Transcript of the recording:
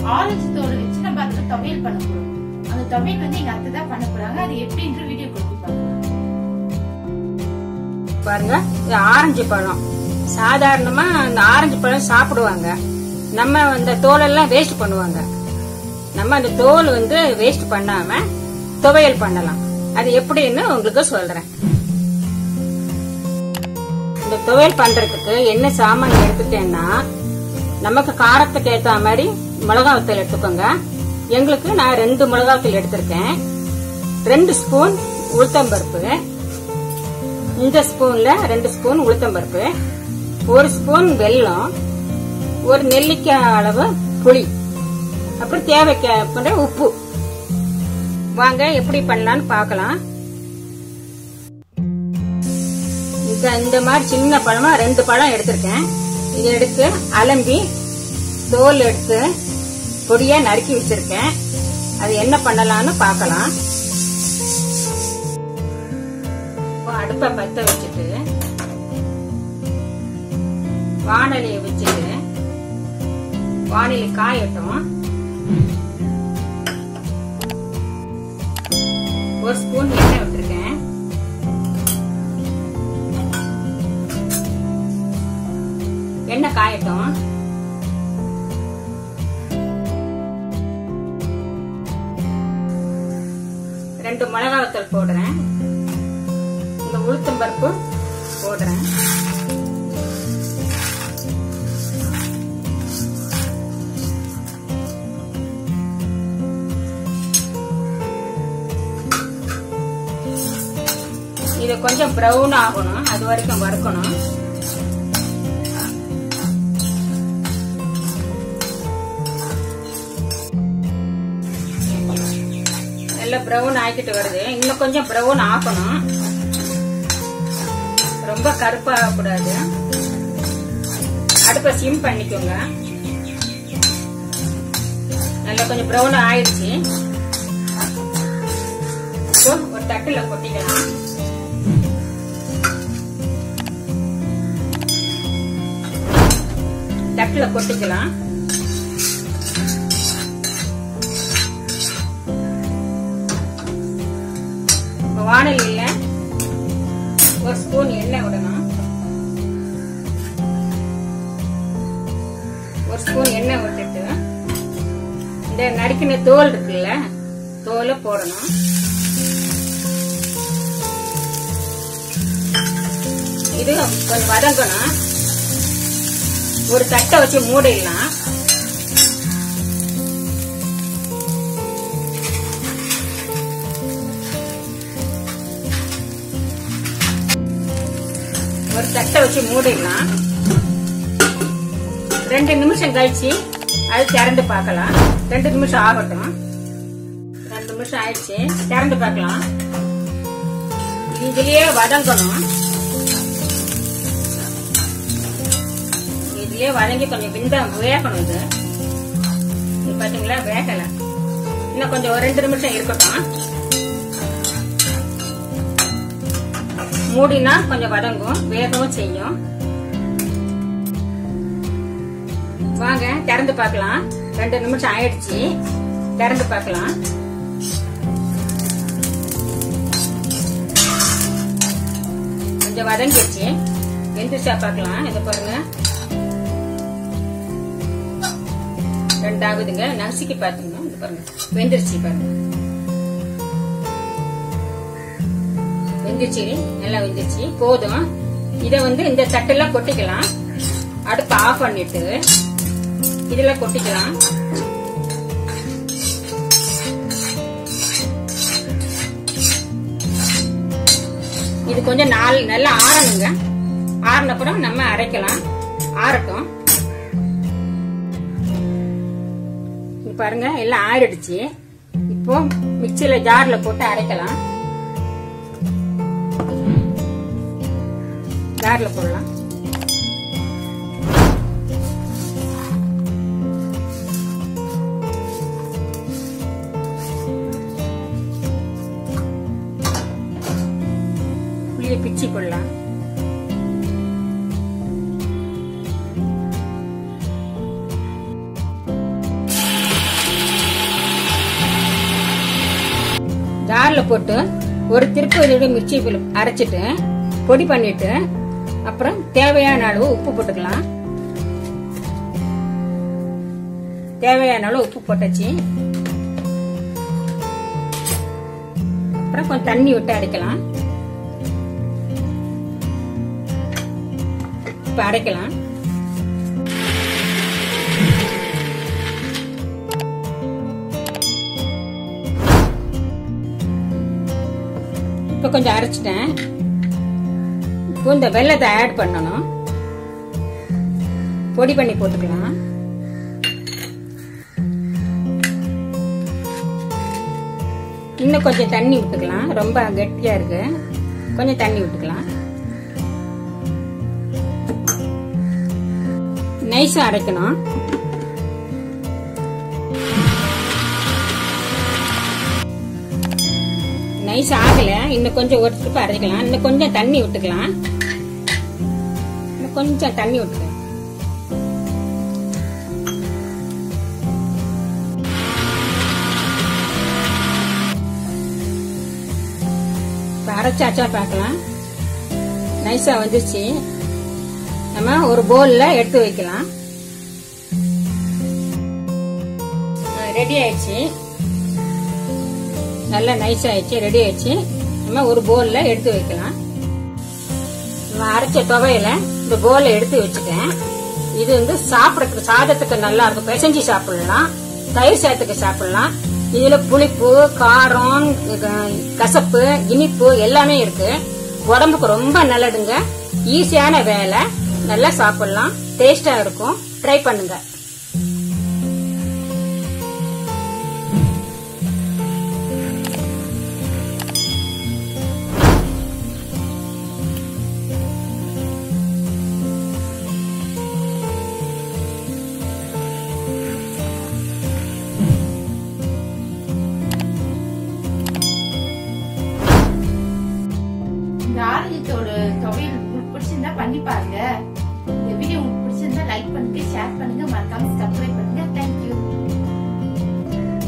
orange தோலை வச்சு நம்ம அதுல துவையல் பண்ண போறோம் அந்த துவையல் வந்து எங்க அத்தை தான் பண்ண போறாங்க அது எப்படின்ற வீடியோ கொடுத்து பார்க்கலாம் பாருங்க இது ஆரஞ்சு பழம் சாதாரணமா அந்த ஆரஞ்சு பழம் சாப்பிடுவாங்க நம்ம அந்த தோலெல்லாம் வேஸ்ட் பண்ணுவாங்க நம்ம அந்த தோல் வந்து வேஸ்ட் பண்ணாம துவையல் பண்ணலாம் அது எப்படின்னு உங்களுக்கு சொல்றேன் இந்த துவையல் பண்றதுக்கு என்ன சாமான் எடுத்துட்டேன்னா நமக்கு காரத்துக்கு ஏத்த மாதிரி மிளகாவத்தல் எடுத்துக்கோங்க எங்களுக்கு நான் ரெண்டு மிளகாவத்தல் எடுத்திருக்கேன் ரெண்டு ஸ்பூன் உளுத்தம்பருப்பு இந்த ஸ்பூன்ல ரெண்டு ஸ்பூன் உளுத்தம்பருப்பு ஒரு ஸ்பூன் வெல்லம் ஒரு நெல்லிக்காய் அளவு புளி அப்புறம் தேவைக்கு உப்பு வாங்க எப்படி பண்ணலாம்னு பார்க்கலாம் இந்த இந்த மாதிரி சின்ன பழமா ரெண்டு பழம் எடுத்திருக்கேன் இதை எடுத்து அலம்பி தோல் எடுத்து பொடியா நறுக்கி வச்சிருக்கேன் அது என்ன பண்ணலாம்னு பார்க்கலாம் இப்போ அடுப்பை பத்த வச்சுட்டு வானலியை வச்சுட்டு வானிலை காயட்டும் ஒரு ஸ்பூன் எண்ணெய் விட்டுருக்கேன் எண்ணெய் காயட்டும் ரெண்டு மிளகா வத்தல் போடுறேன் இந்த உளுத்தம் பருப்பு போடுறேன் இது கொஞ்சம் ப்ரௌன் ஆகணும் அது வரைக்கும் வறுக்கணும் நல்லா ப்ரௌன் ஆக்கிட்டு வருது இன்னும் கொஞ்சம் ப்ரௌன் ஆகணும் ரொம்ப கருப்பாக கூடாது அடுப்பை சிம் பண்ணிக்கோங்க நல்லா கொஞ்சம் ப்ரௌன் ஆயிடுச்சு இப்போ ஒரு தட்டுல கொட்டிக்கலாம் தட்டுல கொட்டிக்கலாம் வானலியில ஒரு ஸ்பூன் எண்ணெய் விடணும் ஒரு ஸ்பூன் எண்ணெய் விட்டுட்டு இந்த நறுக்கின தோல் இருக்குல்ல தோலை போடணும் இது கொஞ்சம் வதங்கணும் ஒரு தட்டை வச்சு மூடிடலாம் ஒரு தட்டை வச்சு மூடிடலாம் ரெண்டு நிமிஷம் கழிச்சு அது திறந்து பார்க்கலாம் ரெண்டு நிமிஷம் ஆகட்டும் ரெண்டு நிமிஷம் ஆயிடுச்சு திறந்து பார்க்கலாம் இதுலயே வதங்கணும் இதுலயே வதங்கி கொஞ்சம் விந்த வேகணும் இது இது பாத்தீங்களா வேகல இன்னும் கொஞ்சம் ஒரு ரெண்டு நிமிஷம் இருக்கட்டும் மூடினா கொஞ்சம் வதங்கும் வேகவும் செய்யும் வாங்க திறந்து பார்க்கலாம் ரெண்டு நிமிஷம் ஆயிடுச்சு திறந்து பார்க்கலாம் கொஞ்சம் வதங்கிடுச்சு வெந்துச்சா பார்க்கலாம் இதை பாருங்க ரெண்டாகுதுங்க நசுக்கி பாத்துங்க இது பாருங்க வெந்துருச்சு பாருங்க வெந்துச்சு நல்லா வெந்துச்சு போதும் இத வந்து இந்த தட்டுல கொட்டிக்கலாம் அடுப்பு ஆஃப் பண்ணிட்டு இதுல கொட்டிக்கலாம் இது கொஞ்சம் நாள் நல்லா ஆறணுங்க ஆறினப்புறம் நம்ம அரைக்கலாம் ஆறட்டும் இங்க பாருங்க எல்லாம் ஆறிடுச்சு இப்போ மிக்சியில ஜார்ல போட்டு அரைக்கலாம் ஜார்ல போடலாம் புளியை பிச்சி போடலாம் ஜார்ல போட்டு ஒரு திருப்பு இதோட மிர்ச்சி அரைச்சிட்டு பொடி பண்ணிட்டு அப்புறம் தேவையான அளவு உப்பு போட்டுக்கலாம் தேவையான அளவு உப்பு போட்டாச்சு அப்புறம் கொஞ்சம் தண்ணி விட்டு அரைக்கலாம் இப்ப அரைக்கலாம் இப்ப கொஞ்சம் அரைச்சிட்டேன் இப்போ இந்த வெள்ளத்தை ஆட் பண்ணணும் பொடி பண்ணி போட்டுக்கலாம் இன்னும் கொஞ்சம் தண்ணி விட்டுக்கலாம் ரொம்ப கெட்டியா இருக்கு கொஞ்சம் தண்ணி விட்டுக்கலாம் நைஸா அரைக்கணும் நைஸ் ஆகல இன்னும் கொஞ்சம் ஒரு ட்ரிப் அரைக்கலாம் இன்னும் கொஞ்சம் தண்ணி விட்டுக்கலாம் இன்னும் கொஞ்சம் தண்ணி விட்டுக்கலாம் இப்ப அரைச்சாச்சா பார்க்கலாம் நைஸா வந்துருச்சு நம்ம ஒரு போல்ல எடுத்து வைக்கலாம் ரெடி ஆயிடுச்சு நல்லா நைஸ் ஆயிடுச்சு ரெடி ஆயிடுச்சு நம்ம ஒரு போல்ல எடுத்து வைக்கலாம் நம்ம அரைச்ச துவையில இந்த போல்ல எடுத்து வச்சுட்டேன் இது வந்து சாப்பிடறதுக்கு சாதத்துக்கு நல்லா இருக்கும் பிசைஞ்சு சாப்பிடலாம் தயிர் சாதத்துக்கு சாப்பிடலாம் இதுல புளிப்பு காரம் க- கசப்பு இனிப்பு எல்லாமே இருக்கு உடம்புக்கு ரொம்ப நல்லதுங்க ஈஸியான வேலை நல்லா சாப்பிடலாம் டேஸ்டா இருக்கும் ட்ரை பண்ணுங்க இந்த ஆரஞ்சத்தோட துவையல் உங்களுக்கு பிடிச்சிருந்தா பண்ணி பாருங்க இந்த வீடியோ உங்களுக்கு பிடிச்சிருந்தா லைக் பண்ணுங்க ஷேர் பண்ணுங்க மறக்காம சப்ஸ்கிரைப் பண்ணுங்க